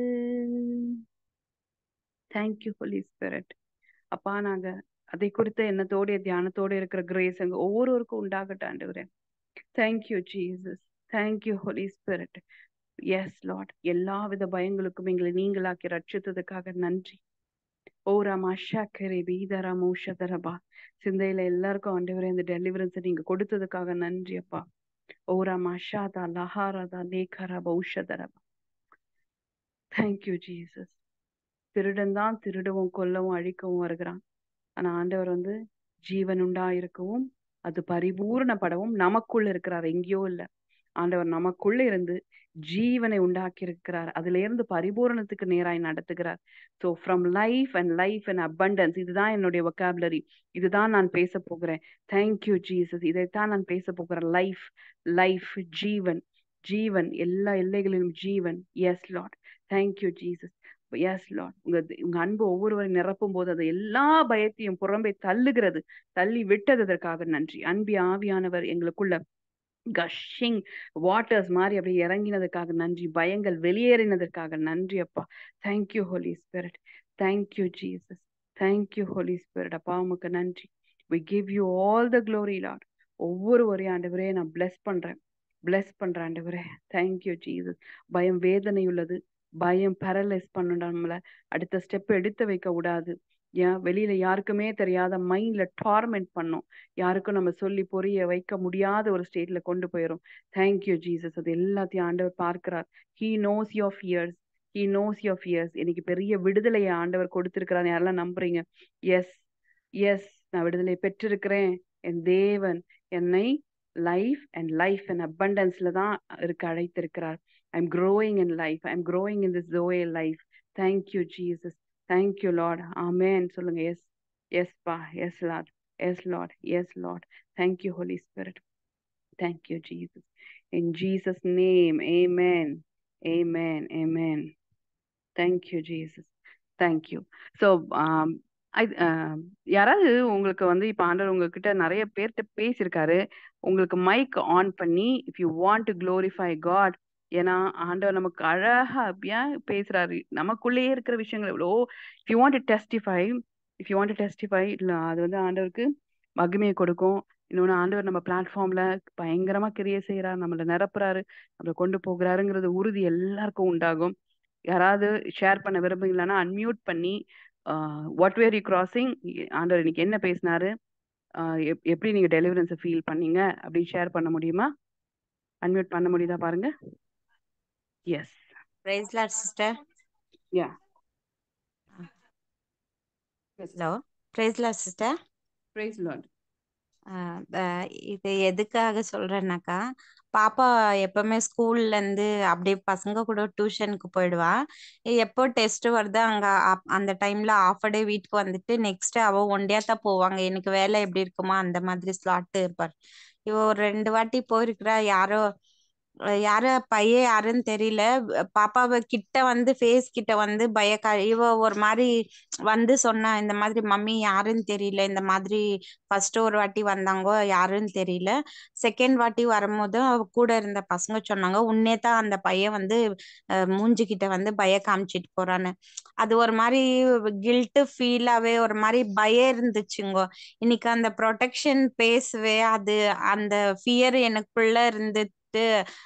தேங்க்யூ ஹோலி ஸ்பிரிட் அப்பா நாங்க அதை குறித்த எண்ணத்தோட தியானத்தோட இருக்கிற கிரேஸ் எங்க ஒவ்வொருவருக்கும் உண்டாகட்டும் ஆண்டவரே thank you Jesus thank you holy spirit yes lord எல்லா வித பயங்களுக்கும் எங்களை நீங்களாக்கி ரட்சித்ததுக்காக நன்றி ஓரா மாஷா கரே பீதரா மூஷதரபா சிந்தையில எல்லாருக்கும் ஆண்டவரே இந்த டெலிவரன்ஸை நீங்க கொடுத்ததுக்காக நன்றி அப்பா ஓரா மஷாதா லஹாரதா லேகரா பௌஷதரபா தேங்க்யூ ஜீசஸ் திருடன் தான் திருடவும் கொல்லவும் அழிக்கவும் வருகிறான் ஆனா ஆண்டவர் வந்து ஜீவன் உண்டா இருக்கவும் அது பரிபூர்ணப்படவும் நமக்குள்ள இருக்கிறார் எங்கேயோ இல்ல ஆண்டவர் நமக்குள்ள இருந்து ஜீவனை உண்டாக்கி இருக்கிறார் அதுல இருந்து பரிபூரணத்துக்கு நேராய் நடத்துகிறார் so from life and life and abundance இதுதான் என்னுடைய ஒக்காபுலரி இதுதான் நான் பேச போகிறேன் தேங்க்யூ ஜீசஸ் இதைத்தான் நான் பேச போகிறேன் லைஃப் லைஃப் ஜீவன் ஜீவன் எல்லா எல்லைகளிலும் ஜீவன் yes lord thank you Jesus yes lord உங்க உங்க அன்பு ஒவ்வொருவரையும் நிரப்பும் போது அது எல்லா பயத்தையும் புறம்பே தள்ளுகிறது தள்ளி விட்டதற்காக நன்றி அன்பி ஆவியானவர் எங்களுக்குள்ள கஷிங் வாட்டர்ஸ் மாதிரி அப்படியே இறங்கினதுக்காக நன்றி பயங்கள் வெளியேறினதற்காக நன்றி அப்பா thank you holy spirit thank you Jesus thank you holy spirit அப்பா உமக்கு நன்றி we give you all the glory lord ஒவ்வொருவரையும் ஆண்டவரே நான் பிளஸ் பண்றேன் பிளஸ் பண்றேன் ஆண்டவரே தேங்க்யூ ஜீசஸ் பயம் வேதனை உள்ளது பயம் பேரலைஸ் பண்ணணும் நம்மள அடுத்த ஸ்டெப் எடுத்து வைக்க விடாது ஏன் வெளியில யாருக்குமே தெரியாத மைண்ட்ல டார்மெண்ட் பண்ணும் யாருக்கும் நம்ம சொல்லி புரிய வைக்க முடியாத ஒரு ஸ்டேட்ல கொண்டு போயிடும் தேங்க்யூ ஜீசஸ் அது எல்லாத்தையும் ஆண்டவர் பார்க்கிறார் he knows your fears he knows your fears இன்னைக்கு பெரிய விடுதலையை ஆண்டவர் கொடுத்திருக்கிறார் யாரெல்லாம் நம்புறீங்க எஸ் எஸ் நான் விடுதலை பெற்றிருக்கிறேன் என் தேவன் என்னை லைஃப் அண்ட் லைஃப் அண்ட் அபண்டன்ஸ்ல தான் இருக்க அழைத்திருக்கிறார் I am growing in life I am growing in this joy life thank you Jesus thank you lord ஆமேன் சொல்லுங்க எஸ் எஸ் பா yes Lord yes Lord yes lord thank you holy spirit thank you Jesus in Jesus name amen amen ஏமேன் thank you Jesus thank you so யாராவது உங்களுக்கு வந்து இப்ப ஆண்டவர் உங்ககிட்ட நிறைய பேர்கிட்ட பேசியிருக்காரு உங்களுக்கு மைக் ஆன் பண்ணி if you want to glorify God ஏன்னா ஆண்டவர் நமக்கு அழகா அப்படியா பேசுறாரு நமக்குள்ளேயே இருக்கிற விஷயங்கள் எவ்வளோ if you want to testify if you want to testify இல்ல அது வந்து ஆண்டவருக்கு மகிமையை கொடுக்கும் இன்னொன்னு ஆண்டவர் நம்ம பிளாட்ஃபார்ம்ல பயங்கரமா கிரியை செய்யறாரு நம்மள நிரப்புறாரு நம்மள கொண்டு போகிறாருங்கிறது உறுதி எல்லாருக்கும் உண்டாகும் யாராவது ஷேர் பண்ண விரும்புங்களா அன்மியூட் பண்ணி வாட் வேர் யூ கிராசிங் ஆண்டவர் இன்னைக்கு என்ன பேசினாரு எப்படி நீங்க டெலிவரன்ஸை ஃபீல் பண்ணீங்க அப்படின்னு ஷேர் பண்ண முடியுமா அன்மியூட் பண்ண முடியுதா பாருங்க yes praise lord sister yeah hello praise lord sister praise lord இது எதுக்காக சொல்றேன்னாக்கா பாப்பா எப்பவுமே ஸ்கூல்ல இருந்து அப்படியே பசங்க கூட டியூஷனுக்கு போயிடுவா எப்போ டெஸ்ட் வருதோ அங்க அந்த டைம்ல ஆஃப் டே வீட்டுக்கு வந்துட்டு நெக்ஸ்ட் அவ ஒண்டியா தான் போவாங்க எனக்கு வேலை எப்படி இருக்குமா அந்த மாதிரி ஸ்லாட் இருப்பார் இவ ஒரு ரெண்டு வாட்டி போயிருக்கிறா யாரோ யார பையன் யாருன்னு தெரியல பாப்பாவை கிட்ட வந்து ஃபேஸ் கிட்ட வந்து பயக்கா இவ ஒரு மாதிரி வந்து சொன்னா இந்த மாதிரி மம்மி யாருன்னு தெரியல இந்த மாதிரி ஃபர்ஸ்ட் ஒரு வாட்டி வந்தாங்க யாருன்னு தெரியல செகண்ட் வாட்டி வரும்போது அவ கூட இருந்த பசங்க சொன்னாங்க உன்னே தான் அந்த பையன் வந்து மூஞ்சி கிட்ட வந்து பய காமிச்சிட்டு போறான்னு அது ஒரு மாதிரி கில்ட்டு ஃபீலாவே ஒரு மாதிரி பயம் இருந்துச்சுங்கோ இன்னைக்கு அந்த ப்ரொடெக்ஷன் பேசவே அது அந்த ஃபியர் எனக்குள்ள இருந்து வந்துட்டு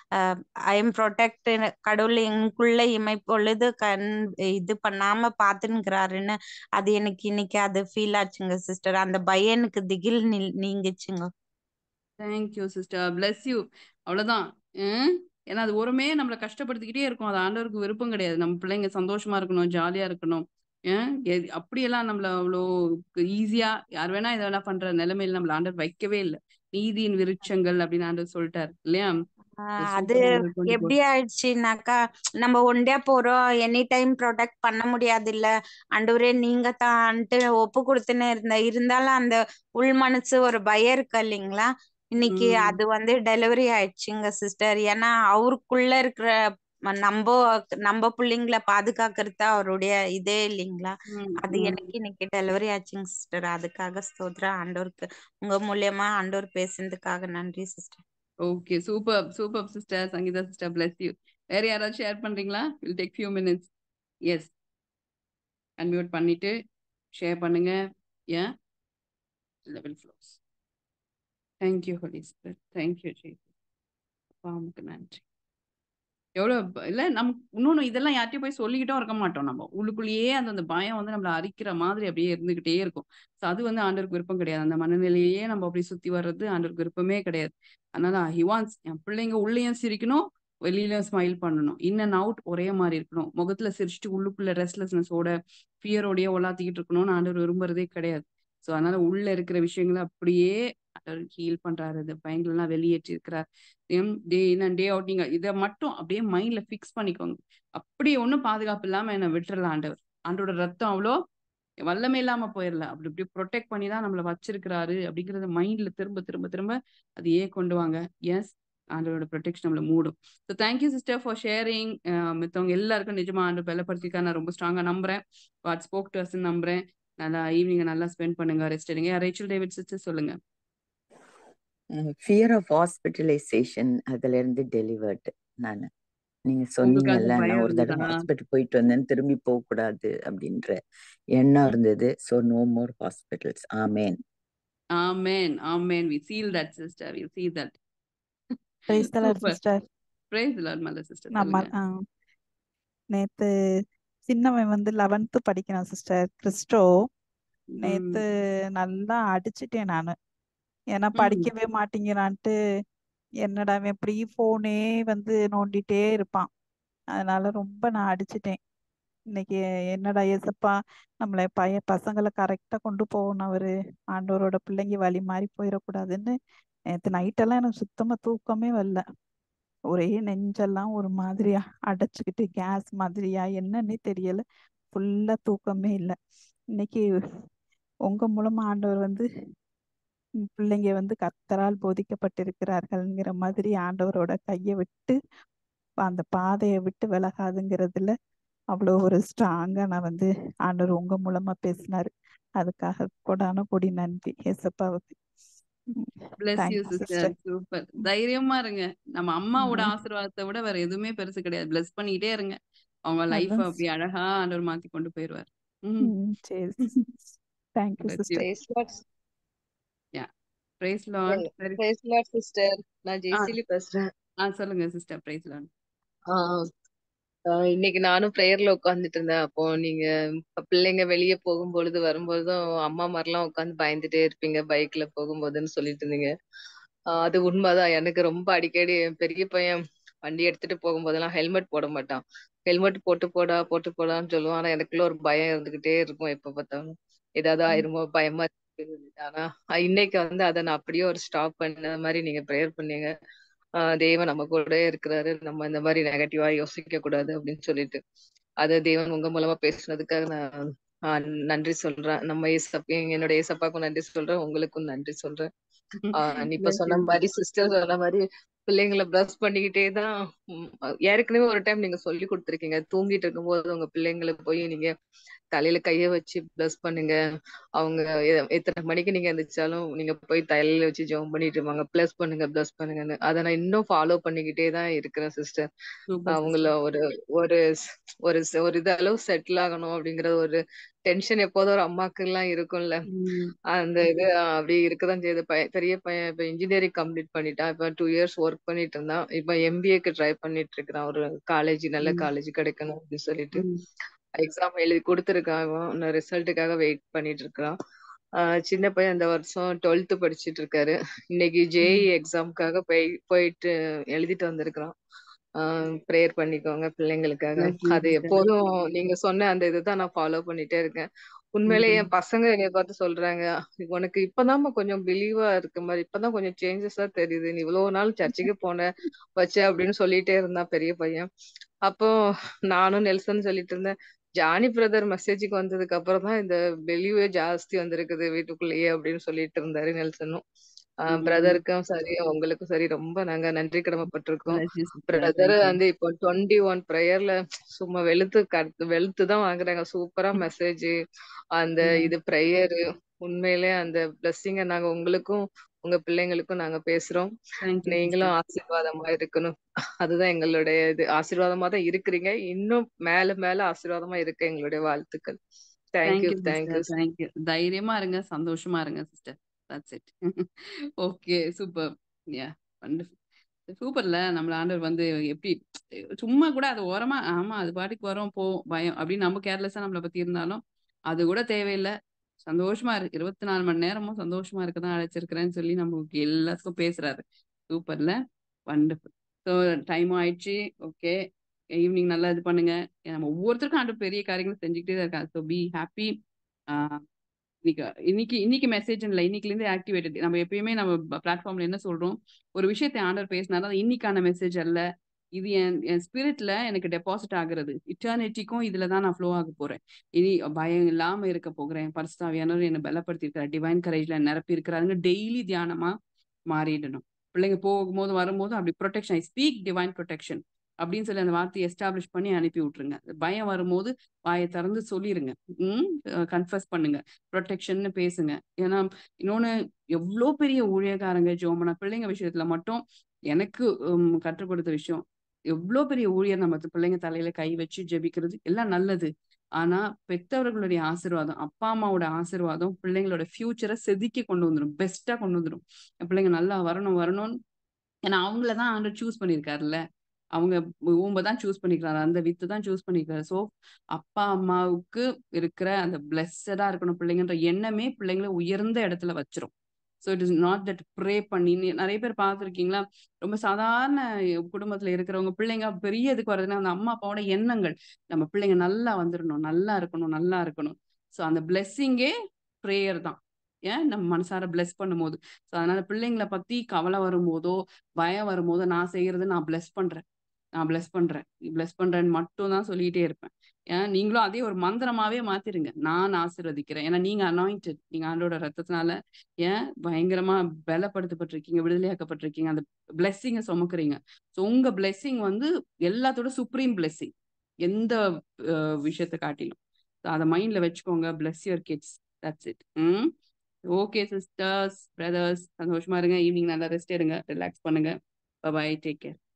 ஐ எம் ப்ரொடெக்ட் கடவுள் எங்களுக்குள்ள இமை பொழுது கண் இது பண்ணாம பாத்துன்னுக்கிறாருன்னு அது எனக்கு இன்னைக்கு அது ஃபீல் ஆச்சுங்க சிஸ்டர் அந்த பயம் எனக்கு திகில் நில்- நீங்குச்சுங்க தேங்க்யூ சிஸ்டர் பிளஸ் யூ அவ்வளவுதான் ஹம்? ஏன்னா அது ஒருமே நம்மளை கஷ்டப்படுத்திக்கிட்டே இருக்கும் அது ஆண்டவருக்கு விருப்பம் கிடையாது நம்ம பிள்ளைங்க சந்தோஷமா இருக்கணும் ஜாலியா இருக்கணும் ஏன் எது- அப்படியெல்லாம் நம்மள அவ்வளோ ஈஸியா யார் வேணா இதை வேணா பண்ற நிலைமையில நம்மள ஆண்டவர் வைக்கவே இல்லை நீதியின் விருட்சங்கள் அப்படின்னு ஆண்டவர் சொல்லிட்டார் இல்லையா ஆஹ் அது சூப்பர் நம்பர் டுவெண்ட்டி எப்படி ஆயிடுச்சுனாக்கா நம்ம ஒண்டியா போறோம் எனி டைம் ப்ரொடெக்ட் பண்ண முடியாது இல்ல ஆண்டவரே நீங்க தான்ட்டு ஒப்பு கொடுத்துன்னு இருந்த இருந்தாலும் அந்த உள் மனசு ஒரு பயம் இருக்கு இல்லைங்களா இன்னைக்கு ம் அது வந்து டெலிவரி ஆயிடுச்சுங்க சிஸ்டர் ஏன்னா அவருக்குள்ள இருக்கிற ம- நம்ம நம்ம பிள்ளைங்கள பாதுகாக்கிறது தான் அவருடைய இதே இல்லைங்களா ம் அது ம் எனக்கு இன்னைக்கு டெலிவரி ஆச்சுங்க சிஸ்டர் அதுக்காக ஸ்தோத்திரம் ஆண்டவருக்கு உங்க மூலியமா ஆண்டவர் பேசுனதுக்காக நன்றி sister okay super super sister Sangeetha sister bless you வேற யாராவது ஷேர் பண்றீங்களா will take few minutes yes unmute பண்ணிட்டு ஷேர் பண்ணுங்க ஏன் level flows thank you holy spirit thank you ஜி அப்பாவுக்கு நன்றி எவ்வளோ ப- இல்ல நமக்கு இன்னொன்னு இதெல்லாம் யார்ட்டையும் போய் சொல்லிக்கிட்டும் இருக்க மாட்டோம் நம்ம உள்ளுக்குள்ளேயே அந்த அந்த பயம் வந்து நம்மள அரிக்கிற மாதிரி அப்படியே இருந்துகிட்டே இருக்கும் ஸோ அது வந்து ஆண்டவருக்கு விருப்பம் கிடையாது அந்த மனநிலையே நம்ம அப்படி சுத்தி வர்றது ஆண்டவருக்கு விருப்பமே கிடையாது அதனால ஹி வாண்ட்ஸ் என் பிள்ளைங்க உள்ளேயும் சிரிக்கணும் வெளியிலயும் ஸ்மைல் பண்ணணும் இன் அண்ட் அவுட் ஒரே மாதிரி இருக்கணும் முகத்துல சிரிச்சுட்டு உள்ளுக்குள்ள ரெஸ்ட்லெஸ்னஸோட ஃபியரோடய ஒலாத்திக்கிட்டு இருக்கணும்னு ஆண்டவர் விரும்புறதே கிடையாது ஸோ அதனால உள்ள இருக்கிற விஷயங்களை அப்படியே ஆண்டவர் ஹீல் பண்றாரு இந்த பயங்கள்லாம் வெளியேற்றி இருக்கிறார் டே இன் அண்ட் டே அவுட் நீங்க இதை மட்டும் அப்படியே மைண்ட்ல ஃபிக்ஸ் பண்ணிக்கோங்க அப்படியே ஒன்றும் பாதுகாப்பு இல்லாம என்னை விட்டுறலாம் ஆண்டவர் ஆண்டோட ரத்தம் அவ்வளோ வல்லமை இல்லாம போயிடல அப்படி இப்படி ப்ரொடெக்ட் பண்ணி தான் நம்மளை வச்சிருக்கிறாரு அப்படிங்கறத மைண்ட்ல திரும்ப திரும்ப திரும்ப அதையே கொண்டு வாங்க எஸ் ஆண்டவரோட ப்ரொடெக்ஷன் நம்மளை மூடும் so thank you sister for sharing மித்தவங்க எல்லாருக்கும் நிஜமா ஆண்டு பலப்படுத்திக்கா நான் ரொம்ப ஸ்ட்ராங்கா நம்புறேன் வாட் ஸ்போக் டு நம்புறேன் நல்லா ஈவினிங் நல்லா ஸ்பெண்ட் பண்ணுங்க ரெஸ்ட் எடுங்க ரேச்சல் டேவிட் சிஸ்டர் சொல்லுங்க ஃபியர் ஆஃப் ஹாஸ்பிட்டலைசேஷன் அதுல இருந்து டெலிவர்டு நான் நீங்க உங்களுக்கு சொன்னீங்கல்ல அது நான் பயம் ஒரு தடவை இருந்ததா ஹாஸ்பிட்டல் போயிட்டு வந்தேன் திரும்பி போக கூடாது அப்படின்ற எண்ணம் இருந்தது so no more hospitals amen amen amen we seal that sister we seal that praise தலர் super sister praise lord mother sister நம்ம சொல்லுங்க ஆ, நேத்து சின்னவன் வந்து லெவன்த்து படிக்கிறான் சிஸ்டர் கிறிஸ்டோ நேத்து ம் நல்லா அடிச்சிட்டேன் நானு ஏன்னா ம் படிக்கவே மாட்டேங்கிறான்ட்டு என்னடா இவன் இப்படி போனே வந்து நோண்டிட்டே இருப்பான் அதனால ரொம்ப நான் அடிச்சிட்டேன் இன்னைக்கு என்னடா ஏசப்பா நம்மளை பைய பசங்களை கரெக்டா கொண்டு போகணும் அவரு ஆண்டவரோட பிள்ளைங்க வழி மாறி போயிடக்கூடாதுன்னு நேத்து நைட்டெல்லாம் எனக்கு சுத்தமா தூக்கமே வரல ஒரே நெஞ்செல்லாம் ஒரு மாதிரியா அடைச்சுக்கிட்டு கேஸ் மாதிரியா என்னன்னே தெரியல ஃபுல்லா தூக்கமே இல்லை இன்னைக்கு உங்க மூலமா ஆண்டவர் வந்து உம் பிள்ளைங்க வந்து கர்த்தரால் போதிக்கப்பட்டிருக்கிறார்கள்ங்கிற மாதிரி ஆண்டவரோட கையை விட்டு அந்த பாதையை விட்டு விலகாதுங்கிறதுல அவ்வளோ ஒரு ஸ்ட்ராங்கா நான் வந்து ஆண்டவர் உங்க மூலமா பேசினாரு அதுக்காக கொடான கொடி நன்றி ஏசப்பாவுக்கு bless you thank you sister sister super தைரியமா இருங்க நம்ம அம்மாவோட ஆசீர்வாதத்தை விட வேற எதுவுமே பெருசு கிடையாது பிளஸ் பண்ணிக்கிட்டே இருங்க அவங்க லைஃப் அதான் அப்படி அழகா ஆண்டவர் மாத்தி கொண்டு போயிருவார் ம் ம் சரி thank you Bless you. Sister Praise Lord. Yeah praise lord சரி Praise Lord, sister. நான் ஆ ஜெய்சிலி பேசுறேன் ஆ சொல்லுங்க சிஸ்டர் பிரைஸ் லார்ட் ஆ, ஆ, இன்னைக்கு நானும் ப்ரேயர்ல உட்காந்துட்டு இருந்தேன் அப்போ நீங்க பிள்ளைங்க வெளியே போகும்பொழுது வரும்போதும் அம்மா மாதிரிலாம் உட்காந்து பயந்துட்டே இருப்பீங்க பைக்ல போகும்போதுன்னு சொல்லிட்டு இருந்தீங்க ஆ, அது உண்மைதான் எனக்கு ரொம்ப அடிக்கடி என் பெரிய பையன் வண்டி எடுத்துட்டு போகும்போதெல்லாம் ஹெல்மெட் போட மாட்டான் ஹெல்மெட் போட்டு போடா போட்டு போடான்னு சொல்லுவான் ஆனா எனக்குள்ள ஒரு பயம் இருந்துகிட்டே இருக்கும் எப்ப பார்த்தாலும் ஏதாவது ஆயிருமோ பயமா இருக்கு ஆனா அஹ் இன்னைக்கு வந்து அதை நான் அப்படியே ஒரு ஸ்டாப் பண்ண மாதிரி நீங்க ப்ரேயர் பண்ணீங்க ஆஹ் தேவன் நம்ம கூட இருக்கிறாரு நம்ம இந்த மாதிரி நெகட்டிவா யோசிக்க கூடாது அப்படின்னு சொல்லிட்டு அது தேவன் உங்க மூலமா பேசுனதுக்காக நான் ஆஹ் நன்றி சொல்றேன் நம்ம ஏசப்ப என்னோட ஏசப்பாக்கும் நன்றி சொல்றேன் உங்களுக்கும் நன்றி சொல்றேன் ஆஹ் நீ இப்ப பிளஸ் சொன்ன யூ மாதிரி சிஸ்டர் சொன்ன மாதிரி பிள்ளைங்களை பிரஷ் பண்ணிக்கிட்டே தான் ம், ஏற்கனவே ஒரு டைம் நீங்க சொல்லி கொடுத்துருக்கீங்க தூங்கிட்டு இருக்கும்போது உங்க பிள்ளைங்களுக்கு போய் நீங்க தலையில கைய வச்சு பிளஸ் பண்ணுங்க அவங்க எ- எத்தனை மணிக்கு நீங்க எந்திரிச்சாலும் நீங்க போய் தலையில வச்சு ஜெபம் பண்ணிட்டு இருப்பாங்க பிளஸ் பண்ணுங்க பிளஸ் பண்ணுங்கன்னு அதை நான் இன்னும் ஃபாலோ பண்ணிக்கிட்டே தான் இருக்கிறேன் சிஸ்டர் சூப்பர் அவங்கள சிஸ்டர் ஒரு ஒரு ஸ்- ஒரு ஸ்- ஒரு இதளவு செட்டில் ஆகணும் அப்படிங்கிற ஒரு டென்ஷன் எப்போதும் ஒரு அம்மாக்கு எல்லாம் இருக்கும்ல ம் அந்த இது அப்படி இருக்கதான் செய்யுது பையன் பெரிய பையன் இப்ப இன்ஜினியரிங் கம்ப்ளீட் பண்ணிட்டான் இப்ப டூ இயர்ஸ் ஒர்க் பண்ணிட்டு இருந்தான் இப்ப எம்பிஏக்கு ட்ரை பண்ணிட்டு இருக்கிறான் ஒரு காலேஜ் நல்ல ம் காலேஜ் கிடைக்கணும் அப்படின்னு சொல்லிட்டு ம் எக்ஸாம் எழுதி கொடுத்துருக்கான் அவன் ரிசல்ட்டுக்காக வெயிட் பண்ணிட்டு இருக்கான் ஆஹ் சின்ன பையன் இந்த வருஷம் டுவெல்த் படிச்சிட்டு இருக்காரு இன்னைக்கு ஜேஇ ம் எக்ஸாம்க்காக போய் போயிட்டு எழுதிட்டு வந்திருக்கிறான் ப்ரேயர் பண்ணிக்கோங்க பிள்ளைங்களுக்காக பிளஸிங் அது சிஸ்டர் எப்போதும் நீங்க சொன்ன அந்த இதுதான் நான் ஃபாலோ பண்ணிட்டே இருக்கேன் உண்மையிலே ம் என் பசங்க என்னைய பார்த்து சொல்றாங்க உனக்கு இப்பதாம்மா கொஞ்சம் பிலீவா இருக்க மாதிரி இப்பதான் கொஞ்சம் சேஞ்சஸா தெரியுது நீ இவ்வளவு நாள் சர்ச்சுக்கு போன வச்ச அப்படின்னு சொல்லிட்டே இருந்தான் பெரிய பையன் அப்போ நானும் நெல்சன் சொல்லிட்டு இருந்தேன் ஜானி பிரதர் மெசேஜுக்கு வந்ததுக்கு அப்புறம் தான் இந்த பிலீவே ஜாஸ்தி வந்திருக்குது வீட்டுக்குள்ளேயே அப்படின்னு சொல்லிட்டு இருந்தாரு நெல்சனும் ம் பிரதருக்கும் சரி உங்களுக்கும் சரி ரொம்ப நாங்க நன்றி கடமைப்பட்டிருக்கோம் bless you sister brother thank you வந்து இப்போ டுவெண்ட்டி ஒன் ப்ரேயர்ல சும்மா வெளுத்து கருத்து வெளுத்து தான் வாங்குறாங்க சூப்பரா மெசேஜ் அந்த ம் இது ப்ரேயரு உண்மையிலே அந்த பிளஸ்ஸிங்க நாங்க உங்களுக்கும் உங்க பிள்ளைங்களுக்கும் நாங்க பேசுறோம் thank you நீங்களும் sister ஆசீர்வாதமா இருக்கணும் அதுதான் எங்களுடைய இது ஆசீர்வாதமா தான் இருக்கிறீங்க இன்னும் மேல மேல ஆசீர்வாதமா இருக்க எங்களுடைய வாழ்த்துக்கள் thank thank you you thank you sister thank you தைரியமா இருங்க சந்தோஷமா இருங்க sister that's it okay super yeah wonderful சூப்பர்ல நம்மள ஆண்டவர் வந்து எப்படி சும்மா கூட அது ஓரமா ஆமா அது பாட்டுக்கு வரும் போகும் பயம் அப்படின்னு நம்ம கேர்லெஸ்ஸா நம்மளை பத்தி இருந்தாலும் அது கூட தேவையில்லை சந்தோஷமா இருக்கு இருபத்தி நாலு மணி நேரமும் சந்தோஷமா இருக்க தான் அழைச்சிருக்கிறேன்னு சொல்லி நமக்கு எல்லாத்துக்கும் பேசுறாரு சூப்பர்ல வண்டர்ஃபுல் ஸோ டைமும் ஆயிடுச்சு ஓகே ஈவினிங் நல்லா இது பண்ணுங்க நம்ம ஒவ்வொருத்தருக்கும் ஆண்டு பெரிய காரியங்கள் செஞ்சுக்கிட்டே தான் இருக்காங்க ஸோ பி ஹாப்பி இன்னைக்கு இன்னைக்கு இன்னைக்கு மெசேஜ் இல்லை இன்னைக்குலேருந்து ஆக்டிவேட்டட் நம்ம எப்பயுமே நம்ம பிளாட்ஃபார்ம்ல என்ன சொல்றோம் ஒரு விஷயத்தை ஆண்டர் பேசினாலும் அது இன்னைக்கான மெசேஜ் அல்ல இது என் என் ஸ்பிரிட்ல எனக்கு டெபாசிட் ஆகுறது இட்டர்னிட்டிக்கும் இதுல தான் நான் ஃப்ளோ ஆக போறேன் இனி பயம் இல்லாம இருக்க போகிறேன் பரிசுத்தாவியானவர் என்னை பலப்படுத்தியிருக்கிறார் டிவைன் கரேஜ்ல நிரப்பி இருக்கிறாருங்க டெய்லி தியானமா மாறிடணும் பிள்ளைங்க போகும்போது வரும்போது அப்படி protection I speak divine protection அப்படின்னு சொல்லி அந்த வார்த்தையை எஸ்டாப்ளிஷ் பண்ணி அனுப்பி விட்டுருங்க பயம் வரும்போது வாயை திறந்து சொல்லிருங்க ம் கன்ஃபஸ் பண்ணுங்க ப்ரொடெக்ஷன்னு பேசுங்க ஏன்னா இன்னொன்னு எவ்வளோ பெரிய ஊழியக்காரங்க ஜோமனா பிள்ளைங்க விஷயத்துல மட்டும் எனக்கு உம், கற்றுக் கொடுத்த விஷயம் எவ்வளோ பெரிய ஊழியர் நம்ம பிள்ளைங்க தலையில கை வச்சு ஜெபிக்கிறது எல்லாம் நல்லது ஆனா பெத்தவர்களுடைய ஆசீர்வாதம் அப்பா அம்மாவோட ஆசீர்வாதம் பிள்ளைங்களோட ஃபியூச்சரை செதுக்கி கொண்டு வந்துடும் பெஸ்டா கொண்டு வந்துடும் என் பிள்ளைங்க நல்லா வரணும் வரணும்னு ஏன்னா அவங்கள தான் ஆண்டு சூஸ் பண்ணியிருக்காருல்ல அவங்க ஊம்ப தான் சூஸ் பண்ணிக்கிறாரு அந்த வித்து தான் சூஸ் பண்ணிக்கிறாரு ஸோ அப்பா அம்மாவுக்கு இருக்கிற அந்த பிளெஸ்ஸடா இருக்கணும் பிள்ளைங்கன்ற எண்ணமே பிள்ளைங்களை உயர்ந்த இடத்துல வச்சிரும் so it is not that pray பண்ணி நீ- நிறைய பேர் பார்த்துருக்கீங்களா ரொம்ப சாதாரண குடும்பத்துல இருக்கிறவங்க பிள்ளைங்க பெரிய இதுக்கு வர்றதுன்னா அந்த அம்மா அப்பாவோட எண்ணங்கள் நம்ம பிள்ளைங்க நல்லா வந்துடணும் நல்லா இருக்கணும் நல்லா இருக்கணும் ஸோ அந்த பிளெஸ்ஸிங்கே ப்ரேயர் தான் ஏன் நம்ம மனசார பிளெஸ் பண்ணும்போது ஸோ அதனால பிள்ளைங்களை பத்தி கவலை வரும்போதோ பயம் வரும்போதோ நான் செய்யறது நான் பிளெஸ் பண்றேன் நான் பிளெஸ் பண்றேன் பிளெஸ் பண்றேன்னு மட்டும் தான் சொல்லிட்டே இருப்பேன் ஏன் நீங்களும் அதே ஒரு மந்திரமாவே மாத்திருங்க நான் ஆசீர்வதிக்கிறேன் ஏன்னா நீங்க அனாயிண்டட் நீங்க ஆண்டோட ரத்தத்தினால ஏன் பயங்கரமா பலப்படுத்தப்பட்டிருக்கீங்க விடுதலையாக்கப்பட்டிருக்கீங்க அந்த பிளெஸ்ஸிங்கை சுமக்குறீங்க ஸோ உங்க பிளெஸ்ஸிங் வந்து எல்லாத்தோட சுப்ரீம் பிளெஸ்ஸிங் எந்த அஹ், விஷயத்தை காட்டிலும் So அதை மைண்ட்ல வச்சுக்கோங்க bless your kids that's it ம் ஓகே சிஸ்டர்ஸ் பிரதர்ஸ் சந்தோஷமா இருங்க ஈவினிங் நல்லா ரெஸ்ட் எடுங்க ரிலாக்ஸ் பண்ணுங்க பாய் டேக் கேர்